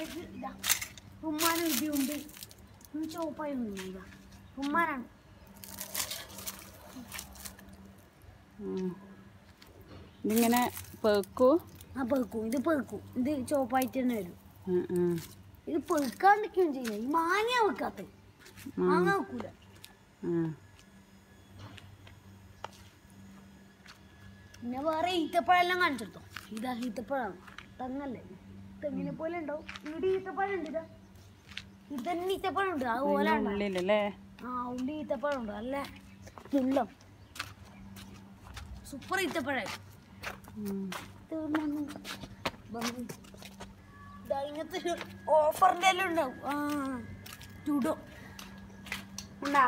ചോപ്പയ്ക്ക് ഇതാ ഉമ്മാനും ഇടിയുണ്ട് ഉം ചോപ്പായി ഒന്നും ഇതാ ഉമ്മാനാണ് ഉം. ഇതിങ്ങനെ പേക്കൂ ആ പെക്കും ഇത് പെക്കും ഇത് ചോപ്പായിട്ട് തന്നെ വരും ഉം, ഉം. ഇത് പെക്കാണ്ടിരിക്കുകയും ചെയ്യില്ല ഈ മാങ്ങ വെക്കാത്ത മാങ്ങ വെക്കൂല ഉം. പിന്നെ വേറെ ഈത്തപ്പഴം എല്ലാം കാണിച്ചെടുത്തോ ഇതാ ഈത്തപ്പഴമാണ് തെങ്ങല്ലേ തെങ്ങിനെ പോലെ ഉണ്ടാവും ഇവിടെ ഈത്തപ്പഴം ഉണ്ട് ഇതാ ഇത് തന്നെ ഈത്തപ്പഴം ഉണ്ട് അതുപോലെ ഇതിന്റെ ഉള്ളിലല്ലേ ആ ഉള്ളി ഈത്തപ്പഴം ഉണ്ട് നല്ല മുള്ളം സൂപ്പർ ഈത്തപ്പഴം ഉം. ഇങ്ങനത്തെ ഓഫറിന്റെ എല്ലാം ഉണ്ടാവും ആ ചുടോ ഉണ്ടാ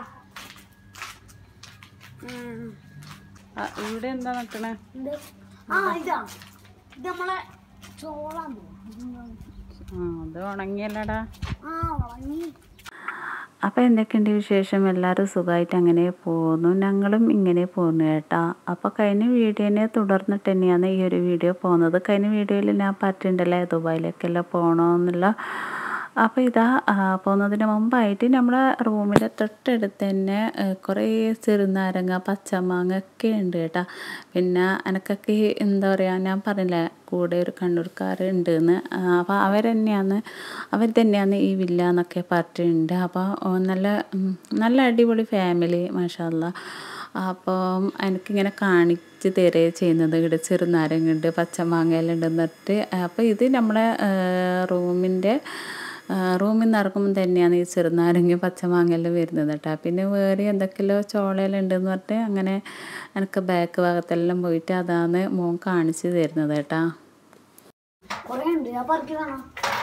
ഉം. ആ, ഇവിടെ എന്താ നട്ടണേ ഇത് ആ ഇതാ ഇത് നമ്മളെ ചോളാൻ ആ അത് ഉണങ്ങിയല്ലടാ ആ ഉണങ്ങി അപ്പോൾ എന്തൊക്കെയുണ്ട് വിശേഷം എല്ലാവരും സുഖമായിട്ട് അങ്ങനെ പോകുന്നു ഞങ്ങളും ഇങ്ങനെ പോകുന്നു കേട്ടാ അപ്പോൾ കഴിഞ്ഞ വീഡിയോനെ തുടർന്നിട്ട് തന്നെയാണ് ഈ ഒരു വീഡിയോ പോകുന്നത് കഴിഞ്ഞ വീഡിയോയിൽ ഞാൻ പറഞ്ഞിട്ടുണ്ടല്ലേ ദുബായിലേക്കെല്ലാം പോകണമെന്നുള്ള അപ്പോൾ ഇതാ ആ, പോകുന്നതിന് മുമ്പായിട്ട് നമ്മുടെ റൂമിൻ്റെ തൊട്ടടുത്ത് തന്നെ ആ, കുറേ ചെറുനാരങ്ങ പച്ചമാങ്ങ ഒക്കെ ഉണ്ട് കേട്ടോ പിന്നെ എനക്കൊക്കെ ഈ എന്താ പറയുക ഞാൻ പറഞ്ഞില്ലേ കൂടെ ഒരു കണ്ണൂർക്കാരുണ്ട് എന്ന് അപ്പോൾ അവർ തന്നെയാണ് അവർ തന്നെയാണ് ഈ വില്ല എന്നൊക്കെ പറഞ്ഞിട്ടുണ്ട് അപ്പോൾ ഓ, നല്ല ഉം, നല്ല അടിപൊളി ഫാമിലി മാഷാല്ല അപ്പം എനിക്കിങ്ങനെ കാണിച്ച് തരുക ചെയ്യുന്നത് ഇവിടെ ചെറുനാരങ്ങുണ്ട് പച്ചമാങ്ങയെല്ലാം ഉണ്ട് എന്നിട്ട് അപ്പോൾ ഇത് നമ്മളെ റൂമിൻ്റെ റൂമിൽ നിന്ന് ഇറങ്ങുമ്പോൾ തന്നെയാണ് ഈ ചെറുനാരങ്ങ പച്ചമാങ്ങയെല്ലാം വരുന്നത് കേട്ടോ പിന്നെ വേറെ എന്തൊക്കെയോ ചോളയെല്ലാം ഉണ്ടെന്ന് പറഞ്ഞിട്ട് അങ്ങനെ എനിക്ക് ബാക്ക് ഭാഗത്തെല്ലാം പോയിട്ട് അതാണ് മോൻ കാണിച്ച് തരുന്നത് കേട്ടോ കൊറേ ഉണ്ട് ഞാൻ പറിക്കുന്നതാണോ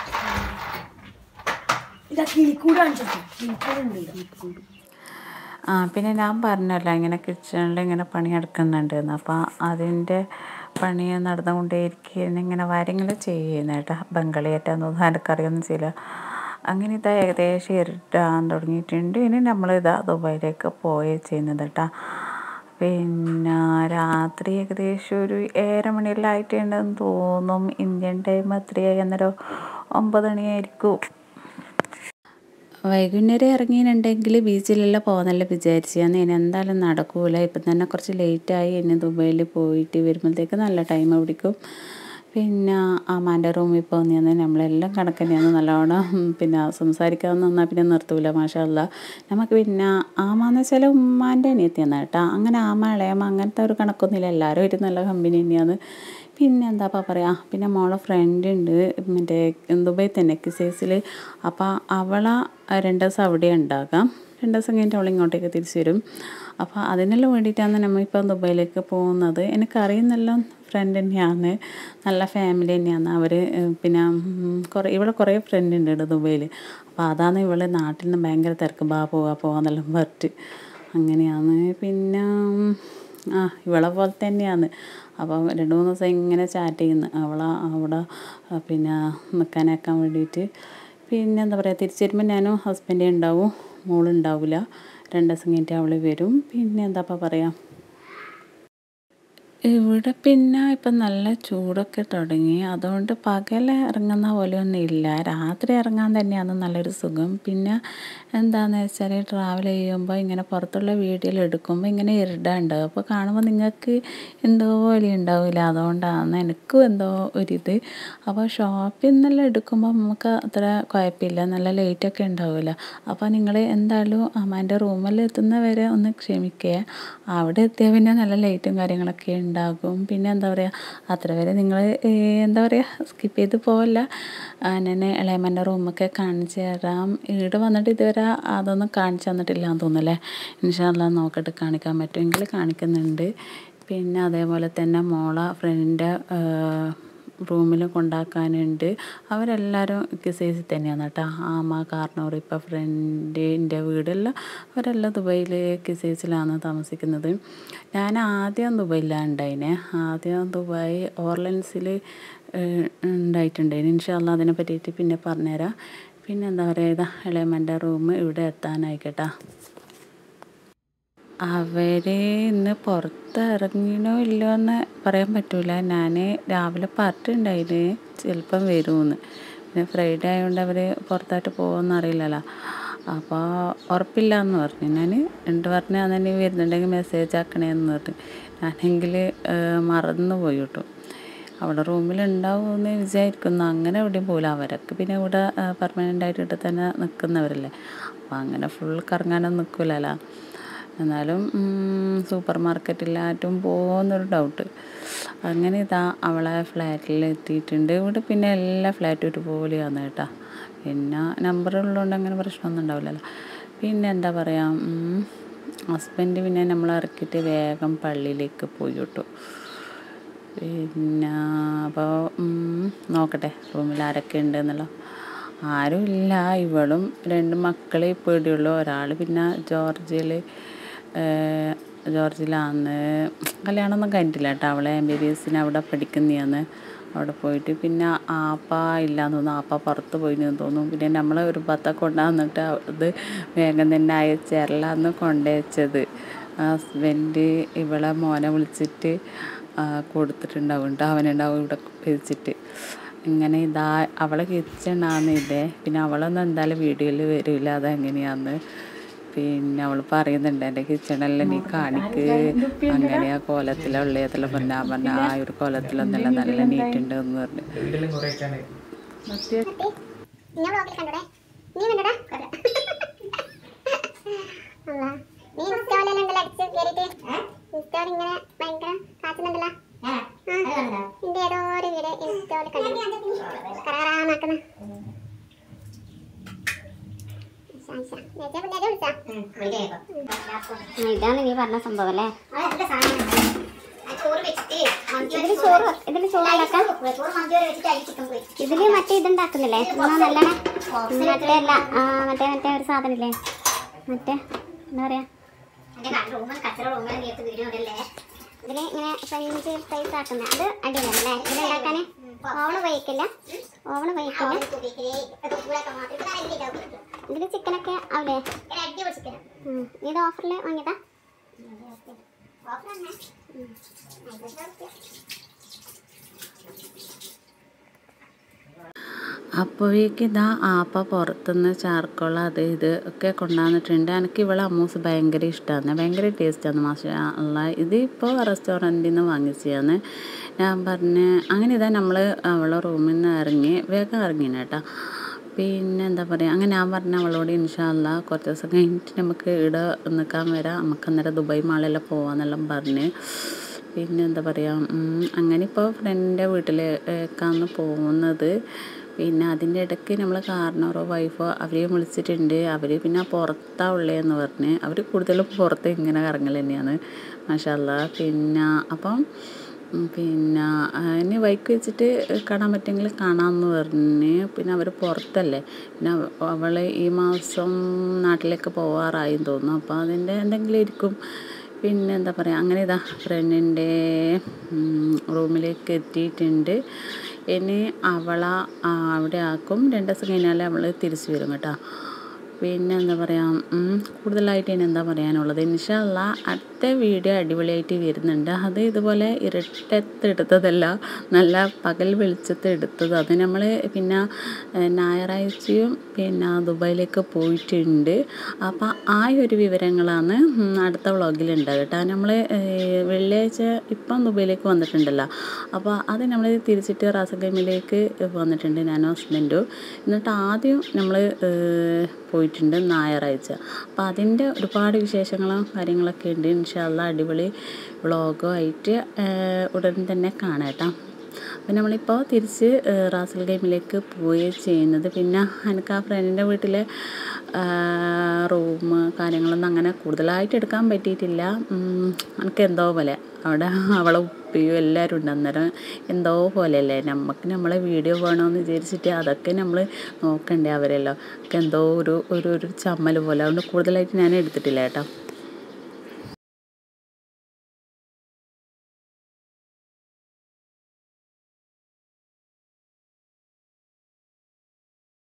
ഇതാ കിളിക്കൂട് കാണിച്ചു കിളിക്കൂടുണ്ട് കിളിക്കൂട് ആ പിന്നെ ഞാൻ പറഞ്ഞല്ലോ ഇങ്ങനെ കിച്ചണിൽ ഇങ്ങനെ പണിയെടുക്കുന്നുണ്ടെന്ന് അപ്പോൾ അതിൻ്റെ പണി നടന്നുകൊണ്ടേയിരിക്കുന്ന ഇങ്ങനെ കാര്യങ്ങൾ ചെയ്യുന്ന കേട്ടോ ബംഗളിയേറ്റാന്നൊന്നും എനിക്കറിയൊന്നും ചെയ്യില്ല അങ്ങനെ ഇതാ ഏകദേശം ഇരുട്ടാൻ തുടങ്ങിയിട്ടുണ്ട് ഇനി നമ്മളിതാ ദുബായിലേക്ക് പോയേ ചെയ്യുന്നത് കേട്ടോ പിന്നെ രാത്രി ഏകദേശം ഒരു ഏഴര മണിയെല്ലാം ആയിട്ടുണ്ടെന്ന് തോന്നും ഇന്ത്യൻ ടൈം എത്രയായി അന്നേരം ഒമ്പത് മണിയായിരിക്കും വൈകുന്നേരം ഇറങ്ങിയിട്ടുണ്ടെങ്കിൽ ബീച്ചിലെല്ലാം പോകുന്നല്ലോ വിചാരിച്ചു ഞാൻ ഇനി എന്തായാലും നടക്കൂല ഇപ്പം തന്നെ കുറച്ച് ലേറ്റായി ഇനി ദുബൈയിൽ പോയിട്ട് വരുമ്പോഴത്തേക്ക് നല്ല ടൈം പിടിക്കും പിന്നെ അമ്മാൻ്റെ റൂമിൽ പോകുന്നതെന്ന് നമ്മളെല്ലാം കണക്കന്നെയാണ് നല്ലോണം ഉം, പിന്നെ സംസാരിക്കാൻ നിന്നാൽ പിന്നെ നിർത്തൂല മാഷല്ല നമുക്ക് പിന്നെ ആമാന്ന് വെച്ചാൽ ഉമ്മാൻ്റെ അനിയത്തിയാണ് കേട്ടോ അങ്ങനെ ആമ ഇളയമ്മ അങ്ങനത്തെ ഒരു കണക്കൊന്നുമില്ല എല്ലാവരും ഒരു നല്ല കമ്പനി തന്നെയാണ് പിന്നെ എന്താപ്പാ പറയുക പിന്നെ മോളെ ഫ്രണ്ട് ഉണ്ട് മറ്റേ ദുബൈ തന്നെ കിസേസിൽ അപ്പോൾ അവളെ രണ്ട് ദിവസം അവിടെ ഉണ്ടാകാം രണ്ട് ദിവസം കഴിഞ്ഞിട്ട് അവൾ ഇങ്ങോട്ടേക്ക് തിരിച്ചു വരും അപ്പോൾ അതിനെല്ലാം വേണ്ടിയിട്ടാണ് നമ്മളിപ്പോൾ ദുബൈയിലേക്ക് പോകുന്നത് എനിക്കറിയുന്നെല്ലാം ഫ്രണ്ട് തന്നെയാണ് നല്ല ഫാമിലി തന്നെയാണ് അവർ പിന്നെ ഉം, കുറേ ഇവിടെ കുറേ ഫ്രണ്ട് ഉണ്ട് ഇവിടെ ദുബൈയിൽ അപ്പോൾ അതാണ് ഇവള് നാട്ടിൽ നിന്ന് ഭയങ്കര തിരക്ക് ബാ പോവാ പോവാന്നെല്ലാം പറഞ്ഞിട്ട് അങ്ങനെയാണ് പിന്നെ ആ ഇവളെ പോലെ തന്നെയാണ് അപ്പം രണ്ട് മൂന്ന് ദിവസം ഇങ്ങനെ ചാറ്റ് ചെയ്യുന്നു അവളെ അവിടെ ആ, പിന്നെ നിൽക്കാനാക്കാൻ വേണ്ടിയിട്ട് പിന്നെ എന്താ പറയുക തിരിച്ചു വരുമ്പോൾ ഞാനും ഹസ്ബൻഡേ ഉണ്ടാവും മോളുണ്ടാവില്ല രണ്ട് ദിവസം കഴിഞ്ഞിട്ട് അവൾ വരും പിന്നെ എന്താ പറയുക ഇവിടെ പിന്നെ ഇപ്പം നല്ല ചൂടൊക്കെ തുടങ്ങി അതുകൊണ്ട് പകൽ ഇറങ്ങുന്ന പോലെയൊന്നും ഇല്ല രാത്രി ഇറങ്ങാൻ തന്നെയാണ് നല്ലൊരു സുഖം പിന്നെ എന്താണെന്ന് വെച്ചാൽ ട്രാവൽ ചെയ്യുമ്പോൾ ഇങ്ങനെ പുറത്തുള്ള വീഡിയോയിൽ എടുക്കുമ്പോൾ ഇങ്ങനെ ഇരുടാണ്ടാവും അപ്പോൾ കാണുമ്പോൾ നിങ്ങൾക്ക് എന്തോ പോലെ ഉണ്ടാവില്ല അതുകൊണ്ടാണ് എനിക്കും എന്തോ ഒരിത് അപ്പോൾ ഷോപ്പിൽ നിന്നെല്ലാം എടുക്കുമ്പോൾ നമുക്ക് അത്ര കുഴപ്പമില്ല നല്ല ലൈറ്റൊക്കെ ഉണ്ടാവില്ല അപ്പോൾ നിങ്ങൾ എന്തായാലും അമ്മാൻ്റെ റൂമിൽ എത്തുന്നവരെ ഒന്ന് ക്ഷമിക്കുക അവിടെ എത്തിയാൽ പിന്നെ നല്ല ലൈറ്റും കാര്യങ്ങളൊക്കെ ഉണ്ടാകും പിന്നെ എന്താ പറയുക അത്ര വരെ നിങ്ങൾ എന്താ പറയുക സ്കിപ്പ് ചെയ്ത് പോവല്ല ഞാൻ ഇളയമ്മൻ്റെ റൂമൊക്കെ കാണിച്ചു തരാം ഇവിടെ വന്നിട്ട് ഇതുവരെ അതൊന്നും കാണിച്ചു തന്നിട്ടില്ല എന്ന് തോന്നുന്നല്ലേ ഇൻഷാല്ല നോക്കിയിട്ട് കാണിക്കാൻ പറ്റുമെങ്കിൽ കാണിക്കുന്നുണ്ട് പിന്നെ അതേപോലെ തന്നെ മോള ഫ്രണ്ടിൻ്റെ റൂമിൽ കൊണ്ടാക്കാനുണ്ട് അവരെല്ലാവരും കിസൈസിൽ തന്നെയാണ് കേട്ടോ ആമ കാർണൂർ ഇപ്പോൾ ഫ്രണ്ടിൻ്റെ വീടെല്ലാം അവരെല്ലാം ദുബൈയിൽ കിസൈസിലാണ് താമസിക്കുന്നത് ഞാൻ ആദ്യം ദുബൈയിലാണ് ഉണ്ടായിനെ ആദ്യം ദുബായ് ഓർലൻസിൽ ഉണ്ടായിട്ടുണ്ടായിന് ഇൻഷാല്ല അതിനെ പറ്റിയിട്ട് പിന്നെ പറഞ്ഞുതരാം പിന്നെ എന്താ പറയുക ഇതാ ഇളയമ്മൻ്റെ റൂം ഇവിടെ എത്താനായി കേട്ടോ അവർ ഇന്ന് പുറത്തിറങ്ങിനോ ഇല്ലയോ എന്ന് പറയാൻ പറ്റൂല ഞാൻ രാവിലെ പറഞ്ഞിട്ടുണ്ടായിന് ചിലപ്പം വരുമെന്ന് പിന്നെ ഫ്രൈഡേ ആയതുകൊണ്ട് അവർ പുറത്തായിട്ട് പോകുമെന്ന് അറിയില്ലല്ലോ അപ്പോൾ ഉറപ്പില്ല എന്ന് പറഞ്ഞു ഞാൻ എന്നിട്ട് പറഞ്ഞു അന്ന് നീ വരുന്നുണ്ടെങ്കിൽ മെസ്സേജ് ആക്കണേന്ന് പറഞ്ഞു ഞാനെങ്കിൽ മറന്നു പോയി കേട്ടോ അവിടെ റൂമിലുണ്ടാവുമെന്ന് വിചാരിക്കുന്നു അങ്ങനെ എവിടെയും പോകില്ല അവരൊക്കെ പിന്നെ ഇവിടെ പെർമനൻ്റ് ആയിട്ട് ഇവിടെ തന്നെ നിൽക്കുന്നവരല്ലേ അപ്പോൾ അങ്ങനെ ഫുൾ കറങ്ങാനൊന്നും നിൽക്കില്ലല്ലോ എന്നാലും സൂപ്പർ മാർക്കറ്റിലായിട്ടും പോകുമെന്നൊരു ഡൗട്ട് അങ്ങനെ ഇതാ അവളെ ഫ്ലാറ്റിൽ എത്തിയിട്ടുണ്ട് ഇവിടെ പിന്നെ എല്ലാ ഫ്ലാറ്റും ഒരുപോലെയാണ് കേട്ടോ പിന്നെ നമ്പർ ഉള്ളതുകൊണ്ട് അങ്ങനെ പ്രശ്നമൊന്നും ഉണ്ടാവില്ലല്ലോ പിന്നെ എന്താ പറയുക ഹസ്ബൻഡ് പിന്നെ നമ്മൾ ഇറക്കിയിട്ട് വേഗം പള്ളിയിലേക്ക് പോയി കേട്ടോ പിന്നെ അപ്പോൾ നോക്കട്ടെ റൂമിൽ ആരൊക്കെ ഉണ്ട് എന്നുള്ള ആരും ഇല്ല ഇവളും രണ്ട് മക്കളെ ഇപ്പോൾ ഇവിടെയുള്ളൂ ഒരാൾ പിന്നെ ജോർജിയയിൽ ജോർജിയയിലാന്ന് കല്യാണമൊന്നും കഴിഞ്ഞിട്ടില്ല കേട്ടോ അവളെ എം ബി ബി എസിന് അവിടെ പഠിക്കുന്നതാണ് അവിടെ പോയിട്ട് പിന്നെ ആപ്പ ഇല്ലാന്ന് തോന്നുന്നു ആപ്പ പുറത്ത് പോയിന്ന് തോന്നുന്നു പിന്നെ നമ്മൾ ഒരു പത്ത കൊണ്ടുവന്നിട്ട് അത് വേഗം തന്നെ അയച്ചേരലാന്ന് കൊണ്ടുവച്ചത് ഹസ്ബൻഡ് ഇവളെ മോനെ വിളിച്ചിട്ട് കൊടുത്തിട്ടുണ്ടാവും കേട്ടോ അവനുണ്ടാവും ഇവിടെ വെച്ചിട്ട് ഇങ്ങനെ ഇതാ അവളെ കിച്ചണാണ് ഇതേ പിന്നെ അവളൊന്നും എന്തായാലും വീഡിയോയിൽ വരില്ല അതെങ്ങനെയാന്ന് പിന്നെ അവൾ പറയുന്നുണ്ട് എൻ്റെ കിച്ചണെല്ലാം നീ കാണിക്ക് അങ്ങനെയാ കോലത്തിലുള്ളതെല്ലാം പറഞ്ഞാൽ പറഞ്ഞ ആ ഒരു കോലത്തിലൊന്നല്ല നല്ല നീറ്റ് ഉണ്ട് എന്ന് പറഞ്ഞു വീട്ടിലും കുറെ ഒക്കെയാണ് ഞാൻ വ്ളോഗിൽ കണ്ടോടെ നീ കണ്ടോടാ അല്ലാ നീ ഇൻസ്റ്റാളിൽ ഉണ്ടല്ലോ അടിച്ച് കയറിയിട്ട് ഇൻസ്റ്റാൾ ഇങ്ങനെ ഭയങ്കര കാച്ചുന്നുണ്ടല്ലോ നിന്റെ ഏതോ ഒരു വീഡിയോ ഇൻസ്റ്റാൾ കണ്ടു കറാറാന്നാക്കുന്ന ഇതാണ് നീ പറഞ്ഞ സംഭവം അല്ലേ ഇതില് ചോറ് ഇതില് ചോറ് ഉണ്ടാക്കാം ഇതില് മറ്റേ ഇതുണ്ടാക്കുന്നില്ലേ എന്നാ നല്ലോണം മറ്റേ അല്ല ആ, മറ്റേ മറ്റേ ഒരു സാധനമില്ലേ മറ്റേ എന്താ പറയാ ഇതില് ഇങ്ങനെ ഫ്രഞ്ച് ഫ്രൈസ് ആക്കുന്നത് അത് അടിപൊളിയാണല്ലേ ഇത് ഉണ്ടാക്കാൻ ഓവൺ ഉപയോഗിക്കില്ല ഓവൺ ഉപയോഗിക്കില്ല ഇതില് ചിക്കനൊക്കെ ആവില്ലേ ഉം. ഇത് ഓഫറിൽ വാങ്ങിയതാ അപ്പോഴേക്ക് ഇതാ ആപ്പ പുറത്തുനിന്ന് ചാർക്കോൾ അത് ഇത് ഒക്കെ കൊണ്ടുവന്നിട്ടുണ്ട് എനിക്ക് ഇവളെ അമ്മൂസ് ഭയങ്കര ഇഷ്ടമാണ് ഭയങ്കര ടേസ്റ്റാണ് മാഷാ അല്ല ഇത് ഇപ്പോൾ റെസ്റ്റോറൻറ്റിൽ നിന്ന് വാങ്ങിച്ചതാണ് ഞാൻ പറഞ്ഞ് അങ്ങനെ ഇതാ നമ്മൾ അവളെ റൂമിൽ നിന്ന് ഇറങ്ങി വേഗം ഇറങ്ങിന് കേട്ടോ പിന്നെ എന്താ പറയുക അങ്ങനെ ഞാൻ പറഞ്ഞ അവളോട് ഇൻഷാല്ല കുറച്ച് ദിവസം കഴിഞ്ഞിട്ട് നമുക്ക് ഇവിടെ നിൽക്കാൻ വരാം നമുക്ക് അന്നേരം ദുബായ് മാളെല്ലാം പോവാന്നെല്ലാം പറഞ്ഞ് പിന്നെ എന്താ പറയുക ഉം, അങ്ങനെ ഇപ്പോൾ ഫ്രണ്ടിൻ്റെ വീട്ടിലേക്കാണ് പോകുന്നത് പിന്നെ അതിൻ്റെ ഇടയ്ക്ക് നമ്മൾ കാരണവറോ വൈഫോ അവരെയും വിളിച്ചിട്ടുണ്ട് അവർ പിന്നെ പുറത്താ ഉള്ളതെന്ന് പറഞ്ഞ് അവർ കൂടുതലും പുറത്ത് ഇങ്ങനെ കറങ്ങൽ തന്നെയാണ് മാഷല്ല പിന്നെ അപ്പം ഉം, പിന്നെ ഇനി ബൈക്ക് വെച്ചിട്ട് കാണാൻ പറ്റുമെങ്കിൽ കാണാമെന്ന് പറഞ്ഞ് പിന്നെ അവർ പുറത്തല്ലേ പിന്നെ അവൾ ഈ മാസം നാട്ടിലേക്ക് പോവാറായി തോന്നുന്നു അപ്പോൾ അതിൻ്റെ എന്തെങ്കിലും ഇരിക്കും പിന്നെ എന്താ പറയുക അങ്ങനെ ഇതാ ഫ്രണ്ടിൻ്റെ റൂമിലേക്ക് എത്തിയിട്ടുണ്ട് ഇനി അവളെ ആ, അവിടെ ആക്കും രണ്ട് ദിവസം കഴിഞ്ഞാൽ അവൾ തിരിച്ചു വരും കേട്ടോ പിന്നെ എന്താ പറയുക കൂടുതലായിട്ട് ഇനി എന്താ പറയാനുള്ളത് ഇൻഷല്ല അടുത്ത വീഡിയോ അടിപൊളിയായിട്ട് വരുന്നുണ്ട് അത് ഇതുപോലെ ഇരട്ടത്ത് എടുത്തതല്ല നല്ല പകൽ വെളിച്ചത്ത് എടുത്തത് അത് നമ്മൾ പിന്നെ ഏഹ്, ഞായറാഴ്ചയും പിന്നെ ദുബായിലേക്ക് പോയിട്ടുണ്ട് അപ്പോൾ ആ ഒരു വിവരങ്ങളാണ് ഉം, അടുത്ത വ്ളോഗിലുണ്ട് കേട്ടോ നമ്മൾ വെള്ളിയാഴ്ച ഇപ്പം ദുബായിലേക്ക് വന്നിട്ടുണ്ടല്ലോ അപ്പോൾ അത് നമ്മൾ തിരിച്ചിട്ട് റാസഗൈമിലേക്ക് വന്നിട്ടുണ്ട് ഞാനും ഹസ്ബൻഡും എന്നിട്ട് ആദ്യം നമ്മൾ പോയിട്ടുണ്ട് ഞായറാഴ്ച അപ്പോൾ അതിൻ്റെ ഒരുപാട് വിശേഷങ്ങളും കാര്യങ്ങളൊക്കെ ഉണ്ട് ഇൻഷാല്ല അടിപൊളി വ്ളോഗോ ആയിട്ട് ഏഹ്, ഉടൻ തന്നെ കാണാം കേട്ടോ അപ്പം നമ്മളിപ്പോൾ തിരിച്ച് ഏഹ്, റാസൽ ഗെയിമിലേക്ക് പോവുകയും ചെയ്യുന്നത് പിന്നെ എനിക്ക് ആ ഫ്രണ്ടിൻ്റെ വീട്ടിലെ റൂം കാര്യങ്ങളൊന്നും അങ്ങനെ കൂടുതലായിട്ട് എടുക്കാൻ പറ്റിയിട്ടില്ല ഉം, എനിക്ക് എന്തോ പോലെ അവിടെ അവളെ ഉപ്പയും എല്ലാവരും ഉണ്ട് അന്നേരം എന്തോ പോലെയല്ലേ നമുക്ക് നമ്മളെ വീഡിയോ വേണമെന്ന് വിചാരിച്ചിട്ട് അതൊക്കെ നമ്മൾ നോക്കണ്ടേ അവരെല്ലാം ഒക്കെ എന്തോ ഒരു ഒരു ഒരു ചമ്മൽ പോലെ അതുകൊണ്ട് കൂടുതലായിട്ട് ഞാൻ എടുത്തിട്ടില്ല കേട്ടോ